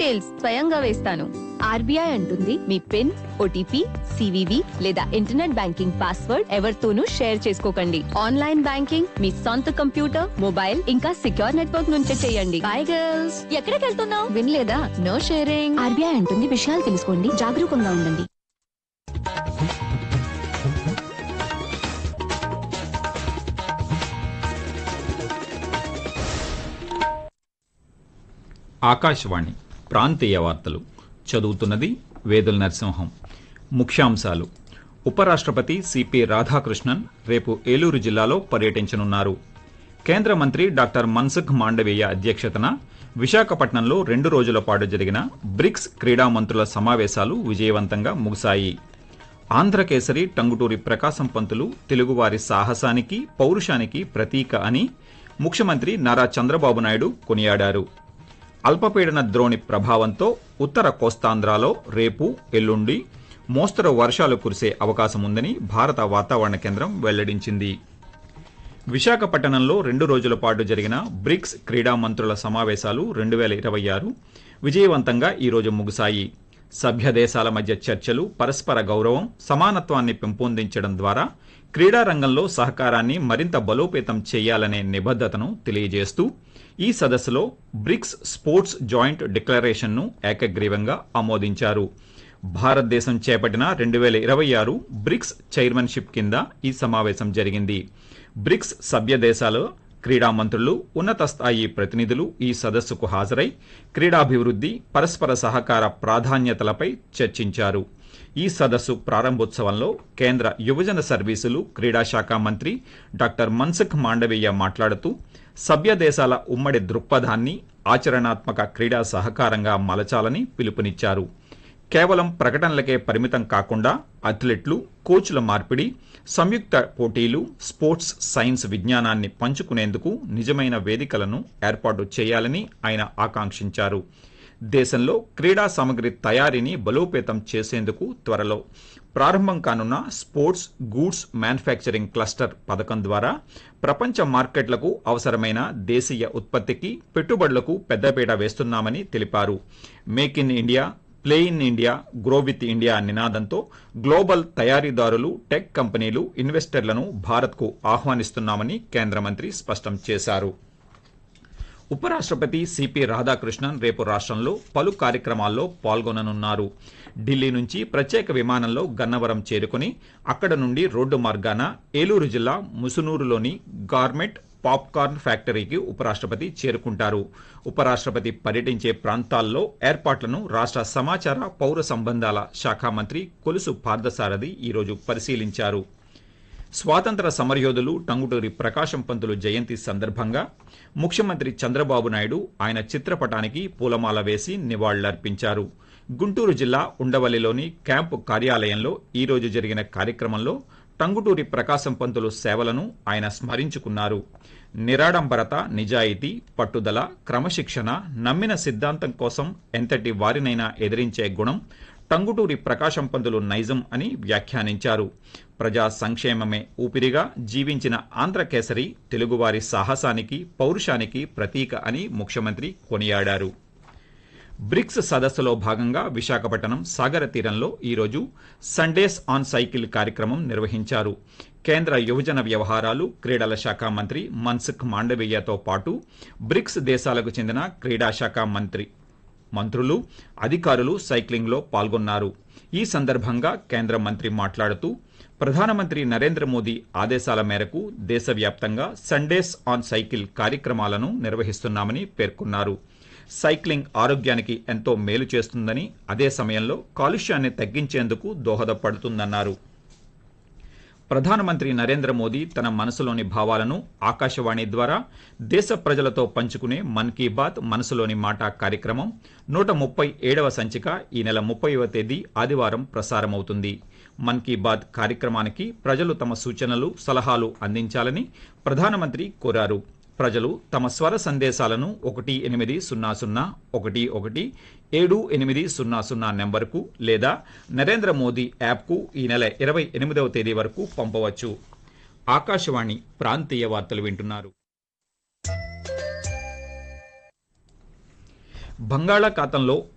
details స్వయంగా వేస్తాను RBI అంటుంది మీ పిన్ ఓటీపీ సివివి లేదా ఇంటర్నెట్ బ్యాంకింగ్ పాస్వర్డ్ ఎవరితోనూ షేర్ చేసుకోకండి ఆన్లైన్ బ్యాంకింగ్ మీ సొంత కంప్యూటర్ మొబైల్ ఇంకా సిక్యూర్ నెట్వర్క్ నుంచే చేయండి బై గర్ల్స్ ఎక్కడికి వెళ్తున్నావు వినలేదా నో షేరింగ్ ఆర్బీఐ అంటుంది విషయాలు తెలుసుకోండి జాగరూకంగా ఉండండి ఆకాశవాణి ప్రాంతీయ వార్తలు చదువుతున్నది వేదుల నరసింహం ముఖ్యాంశాలు ఉపరాష్ట్రపతి సిపి రాధాకృష్ణన్ రేపు ఏలూరు జిల్లాలో పర్యటించనున్నారు కేంద్ర మంత్రి డాక్టర్ మన్సుఖ్ మాండవీయ అధ్యక్షతన విశాఖపట్నంలో రెండు రోజుల పాటు జరిగిన బ్రిక్స్ క్రీడా మంత్రుల సమావేశాలు విజయవంతంగా ముగిశాయి ఆంధ్రకేసరి టంగుటూరి ప్రకాశం పంతులు తెలుగువారి సాహసానికి పౌరుషానికి ప్రతీక అని ముఖ్యమంత్రి నారా చంద్రబాబు నాయుడు కొనియాడారు అల్పపీడన ద్రోణి ప్రభావంతో ఉత్తర కోస్తాంధ్రాలో రేపు ఎల్లుండి మోస్తరు వర్షాలు కురిసే అవకాశం ఉందని భారత వాతావరణ కేంద్రం వెల్లడించింది విశాఖపట్నంలో రెండు రోజుల పాటు జరిగిన బ్రిక్స్ క్రీడా మంత్రుల సమావేశాలు రెండు వేల ఇరవై ఆరు విజయవంతంగా ఈరోజు ముగిశాయి సభ్య దేశాల మధ్య చర్చలు పరస్పర గౌరవం సమానత్వాన్ని పెంపొందించడం ద్వారా క్రీడా రంగంలో సహకారాన్ని మరింత బలోపేతం చేయాలనే నిబద్ధతను తెలియజేస్తూ ఈ సదస్సులో బ్రిక్స్ స్పోర్ట్స్ జాయింట్ డిక్లరేషన్ను ఏకగ్రీవంగా ఆమోదించారు భారతదేశం చేపట్టిన రెండు వేల ఇరవై ఆరు బ్రిక్స్ చైర్మన్షిప్ కింద ఈ సమావేశం జరిగింది బ్రిక్స్ సభ్య దేశాల క్రీడా మంత్రులు ఉన్నత స్థాయి ప్రతినిధులు ఈ సదస్సుకు హాజరై క్రీడాభివృద్ధి పరస్పర సహకార ప్రాధాన్యతలపై చర్చించారు ఈ సదస్సు ప్రారంభోత్సవంలో కేంద్ర యువజన సర్వీసులు క్రీడా శాఖ మంత్రి డాక్టర్ మన్సుఖ్ మాండవీయ మాట్లాడుతూ సభ్య దేశాల ఉమ్మడి దృక్పథాన్ని ఆచరణాత్మక క్రీడా సహకారంగా మలచాలని పిలుపునిచ్చారు కేవలం ప్రకటనలకే పరిమితం కాకుండా అథ్లెట్లు కోచ్ల మార్పిడి సంయుక్త పోటీలు స్పోర్ట్స్ సైన్స్ విజ్ఞానాన్ని పంచుకునేందుకు నిజమైన వేదికలను ఏర్పాటు చేయాలని ఆయన ఆకాంక్షించారు దేశంలో క్రీడా సామగ్రి తయారీని బలోపేతం చేసేందుకు త్వరలో ప్రారంభం కానున్న స్పోర్ట్స్ గూడ్స్ మ్యానుఫ్యాక్చరింగ్ క్లస్టర్ పథకం ద్వారా ప్రపంచ మార్కెట్లకు అవసరమైన దేశీయ ఉత్పత్తికి పెట్టుబడులకు పెద్దపీట వేస్తున్నామని తెలిపారు make in India play in India grow with India నినాదంతో గ్లోబల్ తయారీదారులు టెక్ కంపెనీలు ఇన్వెస్టర్లను భారత్కు ఆహ్వానిస్తున్నామని కేంద్ర మంత్రి స్పష్టం చేశారు ఉపరాష్ట్రపతి సిపి రాధాకృష్ణన్ రేపు రాష్ట్రంలో పలు కార్యక్రమాల్లో పాల్గొననున్నారు ఢిల్లీ నుంచి ప్రత్యేక విమానంలో గన్నవరం చేరుకుని అక్కడ నుండి రోడ్డు మార్గాన ఏలూరు జిల్లా ముసునూరులోని గార్మెంట్ పాప్కార్న్ ఫ్యాక్టరీకి ఉపరాష్ట్రపతి చేరుకుంటారు ఉపరాష్ట్రపతి పర్యటించే ప్రాంతాల్లో ఏర్పాట్లను రాష్ట్ర సమాచార పౌర సంబంధాల శాఖ మంత్రి కొలుసు పార్థసారథి ఈరోజు పరిశీలించారు స్వాతంత్ర సమరయోధులు టంగుటూరి ప్రకాశం పంతులు జయంతి సందర్భంగా ముఖ్యమంత్రి చంద్రబాబు నాయుడు ఆయన చిత్రపటానికి పూలమాల వేసి నివాళులర్పించారు గుంటూరు జిల్లా ఉండవల్లిలోని క్యాంపు కార్యాలయంలో ఈ రోజు జరిగిన కార్యక్రమంలో టంగుటూరి ప్రకాశం పంతులు సేవలను ఆయన స్మరించుకున్నారు నిరాడంబరత నిజాయితీ పట్టుదల క్రమశిక్షణ నమ్మిన సిద్ధాంతం కోసం ఎంతటి వారినైనా ఎదిరించే గుణం టంగుటూరి ప్రకాశం పంతులు నైజం అని వ్యాఖ్యానించారు ప్రజా సంక్షేమమే ఊపిరిగా జీవించిన ఆంధ్రకేసరి తెలుగువారి సాహసానికి పౌరుషానికి ప్రతీక అని ముఖ్యమంత్రి కొనియాడారు బ్రిక్స్ సదస్సులో భాగంగా విశాఖపట్నం సాగర తీరంలో ఈరోజు సండేస్ ఆన్ సైకిల్ కార్యక్రమం నిర్వహించారు కేంద్ర యువజన వ్యవహారాలు క్రీడల శాఖ మంత్రి మన్సుఖ్ మాండవీయతో పాటు బ్రిక్స్ దేశాలకు చెందిన క్రీడా శాఖ మంత్రి మంత్రులు అధికారులు సైక్లింగ్లో పాల్గొన్నారు ఈ సందర్భంగా కేంద్ర మంత్రి మాట్లాడుతూ ప్రధానమంత్రి నరేంద్ర మోదీ ఆదేశాల మేరకు దేశవ్యాప్తంగా సండేస్ ఆన్ సైకిల్ కార్యక్రమాలను నిర్వహిస్తున్నామని పేర్కొన్నారు సైక్లింగ్ ఆరోగ్యానికి ఎంతో మేలు చేస్తుందని అదే సమయంలో కాలుష్యాన్ని తగ్గించేందుకు దోహదపడుతుందన్నారు ప్రధానమంత్రి నరేంద్ర మోదీ తన మనసులోని భావాలను ఆకాశవాణి ద్వారా దేశ ప్రజలతో పంచుకునే మన్ కీ బాత్ మనసులోని మాట కార్యక్రమం నూట ముప్పై ఏడవ సంచిక ఈ నెల ముప్పైవ తేదీ ఆదివారం ప్రసారమవుతుంది మన్ కీ బాత్ కార్యక్రమానికి ప్రజలు తమ సూచనలు సలహాలు అందించాలని ప్రధానమంత్రి కోరారు ప్రజలు తమ స్వర సందేశాలను ఒకటి ఎనిమిది సున్నా సున్నా ఒకటి ఒకటి ఏడు ఎనిమిది సున్నా సున్నా నెంబర్కు లేదా నరేంద్ర మోదీ యాప్కు ఈ నెల ఇరవై ఎనిమిదవ తేదీ వరకు పంపవచ్చు ఆకాశవాణి ప్రాంతీయ వార్తలు వింటున్నారు బంగాళాఖాతంలో